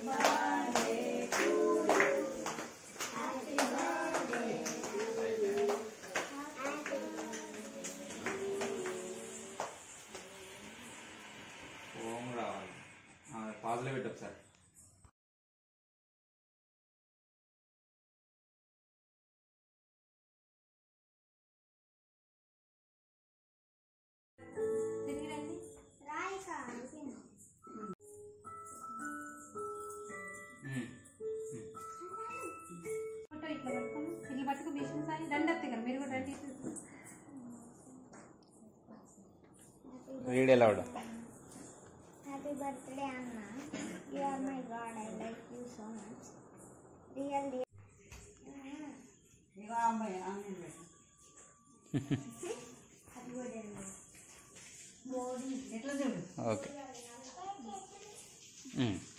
ఓం రావాలి పాజులో పెట్టు ఒకసారి తిరిగి రండి ఉమ్. ఫోటో ఇట్లా పట్టుకోండి ఇట్లా పట్టుకు భీష్మ సాయి రండి అత్తయ్య గారు మీరు కూడా రండి read aloud Happy birthday, Anna. You are my God. I like you so much. Real, real. ఇగో అమ్మాయి ఆమె పెట్టు. Happy birthday, Anna. ఎట్లా చూడు ఓకే ఉమ్.